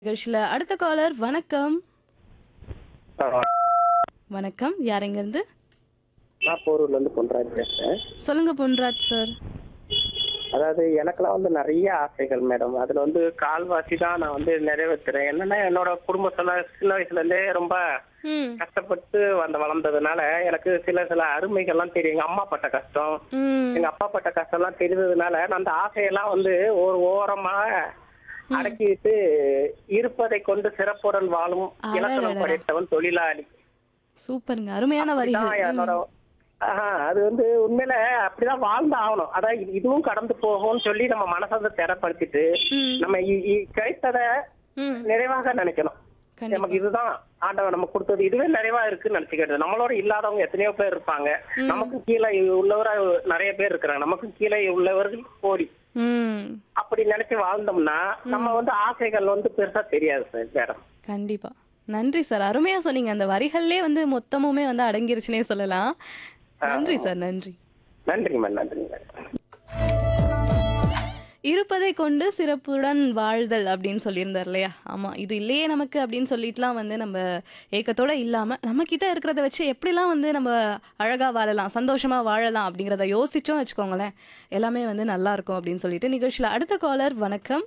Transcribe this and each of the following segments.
நிகழ்ச்சியில அடுத்த காலர் வணக்கம் வணக்கம் யார் எங்க இருந்து நான் போரூர்ல இருந்து பொன்ராஜ் பேசுறேன் சொல்லுங்க பொன்ராஜ் சார் அதாவது எனக்கெல்லாம் வந்து நிறைய ஆசைகள் மேடம் அதுல வந்து கால்வாசி தான் நான் வந்து நிறைவேற்றுறேன் என்னன்னா என்னோட குடும்பத்துல சின்ன வயசுல இருந்தே ரொம்ப ம் கஷ்டப்பட்டு வந்த வளர்ந்ததுனால எனக்கு சில சில அருமைகள்லாம் தெரியும் எங்க அம்மா பட்ட கஷ்டம் ம் எங்க அப்பா பட்ட கஷ்டம்லாம் தெரிஞ்சதுனால நான் அந்த ஆசையெல்லாம் வந்து ஒரு ஓரமா அடக்கிட்டு இருப்பதை கொண்டு சிறப்புடன் வாழும் இலக்கணம் அடடடடா. படைத்தவன் தொழிலாளி சூப்பருங்க அருமையான வரிகள் அப்படிதான் என்னோட ஆஹா, அது வந்து உண்மையில அப்படிதான் வாழ்ந்து ஆகணும் அதான் இது- இதுவும் கடந்து போகும்னு சொல்லி நம்ம மனசை வந்து திறப்படுத்திட்டு ம், நம்ம இ- இ- கிடைத்ததை ம், நிறைவாக நினைக்கணும் கண்டிப்பா. நமக்கு இதுதான் ஆண்டவன் நம்ம கொடுத்தது இதுவே நிறைவா இருக்குன்னு நினைச்சுக்கிறது நம்மளோட இல்லாதவங்க எத்தனையோ பேர் இருப்பாங்க நமக்கு கீழே உள்ளவரா நிறைய பேர் இருக்கிறாங்க நமக்கு கீழே உள்ளவர்கள் கோடி ம் அப்படி நினைச்சு வாழ்ந்தோம்னா நம்ம வந்து ஆசைகள் வந்து பெருசா தெரியாது சார் மேடம் கண்டிப்பா நன்றி சார் அருமையா சொன்னீங்க அந்த வரிகள்லே வந்து மொத்தமுமே வந்து அடங்கிருச்சுனே சொல்லலாம் நன்றி சார் நன்றி நன்றிங்க மேம் நன்றிங்க மேடம் இருப்பதை கொண்டு சிறப்புடன் வாழ்தல் அப்படின்னு சொல்லியிருந்தார் இல்லையா ஆமாம் இது இல்லையே நமக்கு அப்படின்னு சொல்லிட்டுலாம் வந்து நம்ம ஏக்கத்தோட இல்லாமல் நம்ம கிட்ட இருக்கிறத வச்சு எப்படிலாம் வந்து நம்ம அழகாக வாழலாம் சந்தோஷமாக வாழலாம் அப்படிங்கிறத யோசிச்சோம் வச்சுக்கோங்களேன் எல்லாமே வந்து நல்லா இருக்கும் அப்படின்னு சொல்லிட்டு நிகழ்ச்சியில் அடுத்த காலர் வணக்கம்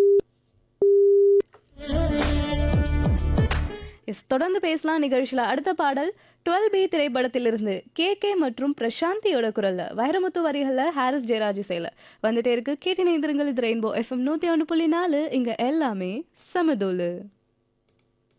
எஸ் தொடர்ந்து பேசலாம் நிகழ்ச்சியில் அடுத்த பாடல் டுவெல் பி திரைப்படத்திலிருந்து கே கே மற்றும் பிரசாந்தியோட குரல்ல வைரமுத்து வரிகள்ல ஹாரிஸ் ஜெயராஜ் இசையில வந்துட்டே இருக்கு கேட்டினை இது ரெயின்போ எஃப்எம் நூத்தி ஒன்று புள்ளி நாலு இங்க எல்லாமே சமதோலு